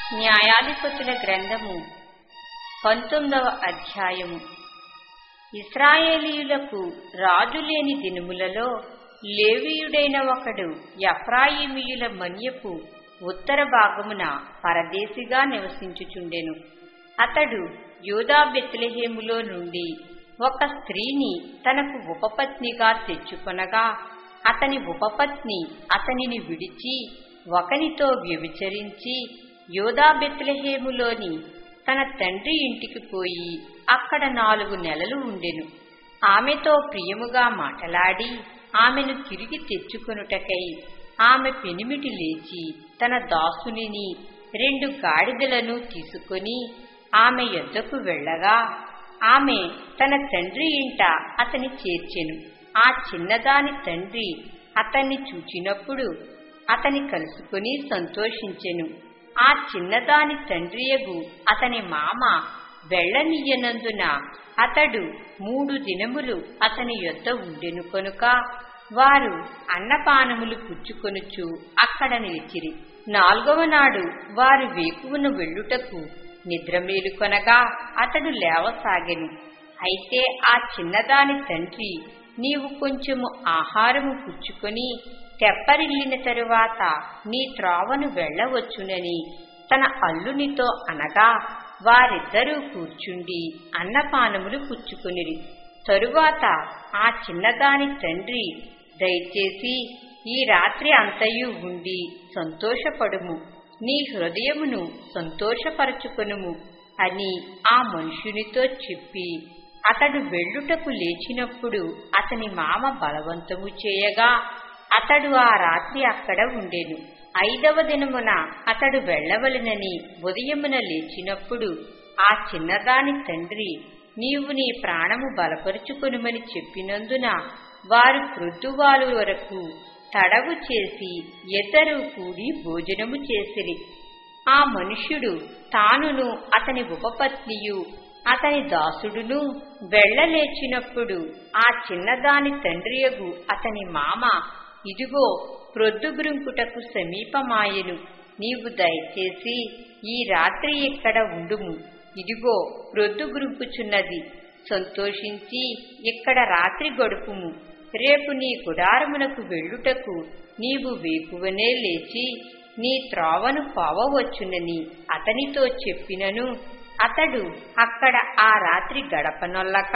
న్యాయాధిపతుల గ్రంథము పంతొమ్మిదవ అధ్యాయము ఇస్రాయేలీయులకు రాజు లేని దినములలో లేవీయుడైన ఒకడు ఎఫ్రాయిమీయుల మన్యపు ఉత్తర భాగమున పరదేశిగా నివసించుచుండెను అతడు యూదా బెత్లెహేములో నుండి ఒక స్త్రీని తనకు ఉపపత్నిగా తెచ్చుకొనగా అతని ఉపపత్ని అతనిని విడిచి ఒకనితో వ్యభిచరించి యోదా బెత్లెహేములోని తన తండ్రి ఇంటికి పోయి అక్కడ నాలుగు నెలలు ఉండెను ఆమెతో ప్రియముగా మాటలాడి ఆమెను తిరిగి తెచ్చుకొనుటకై ఆమె పెనిమిటి లేచి తన దాసునిని రెండు గాడిదలను తీసుకొని ఆమె యొద్దకు వెళ్ళగా ఆమె తన తండ్రి ఇంట అతని చేర్చెను ఆ చిన్నదాని తండ్రి అతన్ని చూచినప్పుడు అతని కలుసుకుని సంతోషించెను ఆ చిన్నదాని తండ్రియగు అతని మామ వెళ్ళనీయనందున అతడు మూడు దినములు అతని యొద్ద ఉండెను కనుక వారు అన్నపానములు పుచ్చుకొనుచు అక్కడ నిలిచిరి నాలుగవ నాడు వారు వేకువను వెళ్ళుటకు నిద్రమేలుకొనగా అతడు లేవసాగెను అయితే ఆ చిన్నదాని తండ్రి నీవు కొంచెము ఆహారము పుచ్చుకొని తెప్పరిల్లిన తరువాత నీ త్రోవను వెళ్ళవచ్చునని తన అల్లునితో అనగా వారిద్దరూ కూర్చుండి అన్నపానములు పుచ్చుకొనిరి తరువాత ఆ చిన్నదాని తండ్రి దయచేసి ఈ రాత్రి అంతయు ఉండి సంతోషపడుము నీ హృదయమును సంతోషపరచుకొనుము అని ఆ మనుషునితో చెప్పి అతడు వెళ్ళుటకు లేచినప్పుడు అతని మామ బలవంతము చేయగా అతడు ఆ రాత్రి అక్కడ ఉండెను ఐదవ దినమున అతడు వెళ్లవలెనని ఉదయమున లేచినప్పుడు ఆ చిన్నదాని తండ్రి నీవు నీ ప్రాణము బలపరుచుకొనుమని చెప్పినందున వారు ప్రొద్దువాలు వరకు తడవు చేసి ఇద్దరు కూడి భోజనము చేసిరి ఆ మనుష్యుడు తానును అతని ఉపపత్నియు అతని దాసుడును వెళ్లలేచినప్పుడు ఆ చిన్నదాని తండ్రియగు అతని మామ ఇదిగో ప్రొద్దుగురుంకుటకు సమీపమాయెను నీవు దయచేసి ఈ రాత్రి ఇక్కడ ఉండుము ఇదిగో ప్రొద్దుగురుంకుచున్నది సంతోషించి ఇక్కడ రాత్రి గడుపుము రేపు నీ గుడారమునకు వెళ్ళుటకు నీవు వేకువనే లేచి నీ త్రోవను పోవవచ్చునని అతనితో చెప్పినను అతడు అక్కడ ఆ రాత్రి గడపనొల్లక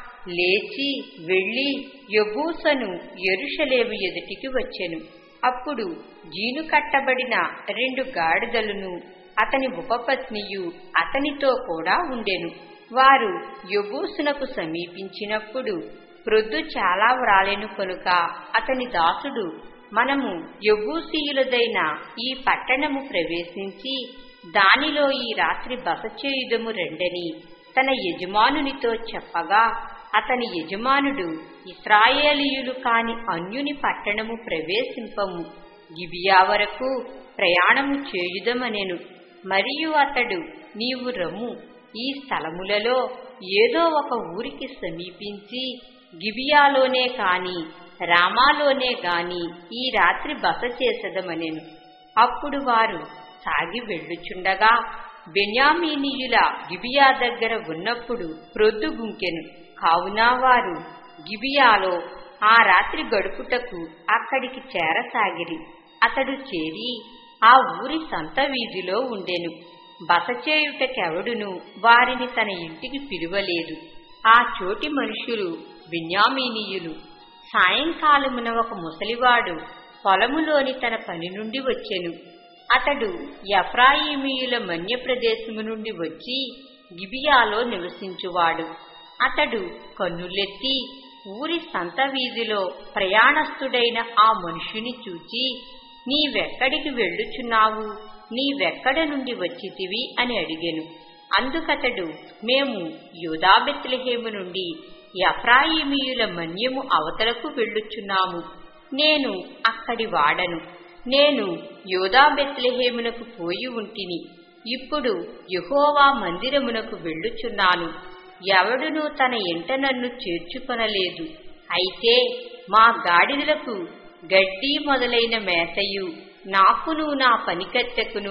లేచి వెళ్లి యొబూసను ఎరుషలేము ఎదుటికి వచ్చెను అప్పుడు జీను కట్టబడిన రెండు గాడిదలను అతని ఉపపత్నియు అతనితో కూడా ఉండెను వారు యొబూసునకు సమీపించినప్పుడు ప్రొద్దు చాలా వ్రాలెను కనుక అతని దాసుడు మనము యబూసీయులదైన ఈ పట్టణము ప్రవేశించి దానిలో ఈ రాత్రి బస చేయుదము రెండని తన యజమానునితో చెప్పగా అతని యజమానుడు ఇస్రాయేలీయులు కాని అన్యుని పట్టణము ప్రవేశింపము గిబియా వరకు ప్రయాణము చేయుదమనెను మరియు అతడు నీవు రమ్ము ఈ స్థలములలో ఏదో ఒక ఊరికి సమీపించి గిబియాలోనే కాని రామాలోనే గాని ఈ రాత్రి బస చేసదమనెను అప్పుడు వారు సాగి వెళ్ళుచుండగా బెన్యామీనీయుల గిబియా దగ్గర ఉన్నప్పుడు ప్రొద్దు గుంకెను కావున వారు గిబియాలో ఆ రాత్రి గడుపుటకు అక్కడికి చేరసాగిరి అతడు చేరి ఆ ఊరి సంత వీధిలో ఉండెను బస చేయుటకెవడును వారిని తన ఇంటికి పిలువలేదు ఆ చోటి మనుషులు బిన్యామీనీయులు సాయంకాలమున ఒక ముసలివాడు పొలములోని తన పని నుండి వచ్చెను అతడు ఎఫ్రాయిమీయుల మన్య ప్రదేశము నుండి వచ్చి గిబియాలో నివసించువాడు అతడు కన్నులెత్తి ఊరి సంత వీధిలో ప్రయాణస్థుడైన ఆ మనుషుని చూచి నీవెక్కడికి వెళ్ళుచున్నావు నీవెక్కడ నుండి వచ్చితివి అని అడిగెను అందుకతడు మేము యూదాబెత్లహేము నుండి ఎఫ్రాయిమీయుల మన్యము అవతలకు వెళ్ళుచున్నాము నేను అక్కడి వాడను నేను యోదాబెత్లెహేమునకు పోయి ఉంటిని ఇప్పుడు యహోవా మందిరమునకు వెళ్ళుచున్నాను ఎవడునూ తన ఇంట నన్ను చేర్చుకొనలేదు అయితే మా గాడిదలకు గడ్డి మొదలైన మేతయు నాకును నా పనికత్తెకును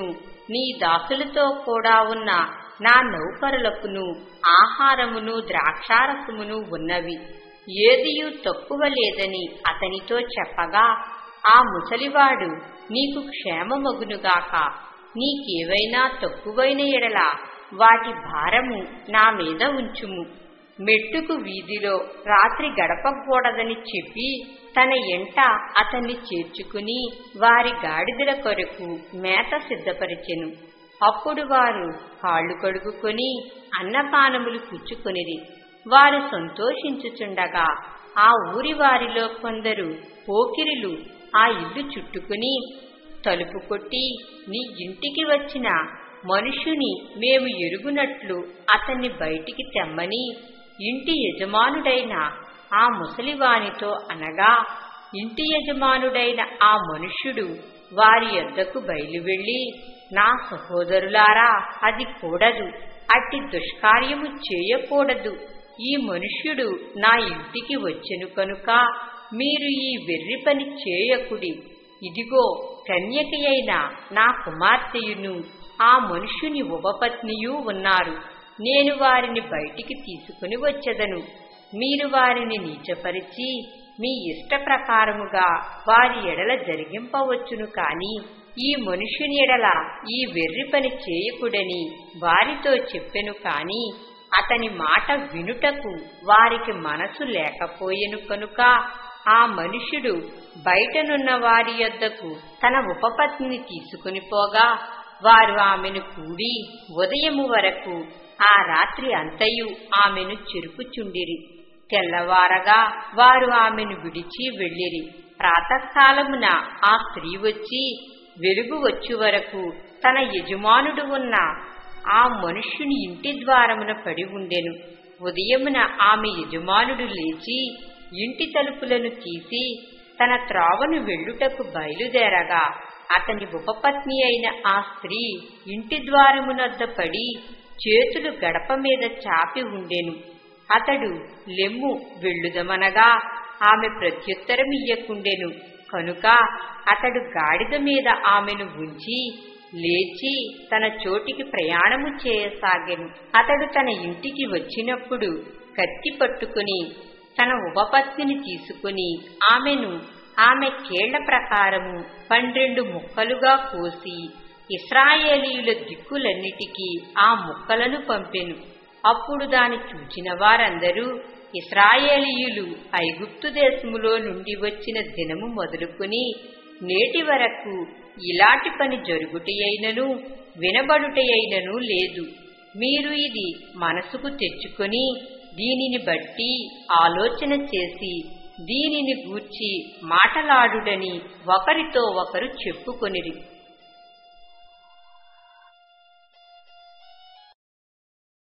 నీ దాసులతో కూడా ఉన్న నా నౌకరులకును ఆహారమును ద్రాక్షారసమును ఉన్నవి ఏదియు తక్కువ లేదని అతనితో చెప్పగా ఆ ముసలివాడు నీకు క్షేమమగునుగాక నీకేవైనా తక్కువైన ఎడల వాటి భారము నా మీద ఉంచుము మెట్టుకు వీధిలో రాత్రి గడపకూడదని చెప్పి తన ఎంట అతన్ని చేర్చుకుని వారి గాడిదల కొరకు మేత సిద్ధపరిచెను అప్పుడు వారు కాళ్ళు కడుగుకొని అన్నపానములు పుచ్చుకొనిరి వారు సంతోషించుచుండగా ఆ ఊరి వారిలో కొందరు పోకిరిలు ఆ ఇల్లు చుట్టుకుని తలుపు కొట్టి నీ ఇంటికి వచ్చిన మనుషుని మేము ఎరుగునట్లు అతన్ని బయటికి తెమ్మని ఇంటి యజమానుడైన ఆ ముసలివానితో అనగా ఇంటి యజమానుడైన ఆ మనుష్యుడు వారి యొద్దకు బయలువెళ్లి నా సహోదరులారా అది కూడదు అట్టి దుష్కార్యము చేయకూడదు ఈ మనుష్యుడు నా ఇంటికి వచ్చెను కనుక మీరు ఈ వెర్రి పని చేయకుడి ఇదిగో కన్యక అయిన నా కుమార్తెయును ఆ మనుష్యుని ఉపపత్నియు ఉన్నారు నేను వారిని బయటికి తీసుకుని వచ్చెదను మీరు వారిని నీచపరిచి మీ ఇష్ట ప్రకారముగా వారి ఎడల జరిగింపవచ్చును కాని ఈ మనుష్యుని ఎడల ఈ వెర్రి పని చేయకుడని వారితో చెప్పెను కాని అతని మాట వినుటకు వారికి మనసు లేకపోయెను కనుక ఆ మనుష్యుడు బయటనున్న వారి యొద్దకు తన ఉపపత్నిని తీసుకుని పోగా వారు ఆమెను కూడి ఉదయము వరకు ఆ రాత్రి అంతయు ఆమెను చెరుపుచుండిరి తెల్లవారగా వారు ఆమెను విడిచి వెళ్ళిరి ప్రాతకాలమున ఆ స్త్రీ వచ్చి వెలుగు వచ్చి వరకు తన యజమానుడు ఉన్న ఆ మనుష్యుని ఇంటి ద్వారమున పడి ఉండెను ఉదయమున ఆమె యజమానుడు లేచి ఇంటి తలుపులను తీసి తన త్రావను వెళ్ళుటకు బయలుదేరగా అతని ఉపపత్ని అయిన ఆ స్త్రీ ఇంటి ద్వారమునొద్ద పడి చేతులు గడప మీద చాపి ఉండెను అతడు లెమ్ము వెళ్ళుదమనగా ఆమె ప్రత్యుత్తరమియ్యకుండెను కనుక అతడు గాడిద మీద ఆమెను ఉంచి లేచి తన చోటికి ప్రయాణము చేయసాగెను అతడు తన ఇంటికి వచ్చినప్పుడు కత్తి పట్టుకుని తన ఉపపత్నిని తీసుకుని ఆమెను ఆమె కేళ్ల ప్రకారము పన్నెండు ముక్కలుగా కోసి ఇస్రాయేలీయుల దిక్కులన్నిటికీ ఆ ముక్కలను పంపెను అప్పుడు దాని చూచిన వారందరూ ఇస్రాయేలీయులు ఐగుప్తు దేశములో నుండి వచ్చిన దినము మొదలుకొని నేటి వరకు ఇలాంటి పని జరుగుటయైనను వినబడుటయైనను లేదు మీరు ఇది మనసుకు తెచ్చుకొని దీనిని బట్టి ఆలోచన చేసి దీనిని గూర్చి మాటలాడుడని ఒకరితో ఒకరు చెప్పుకొనిరి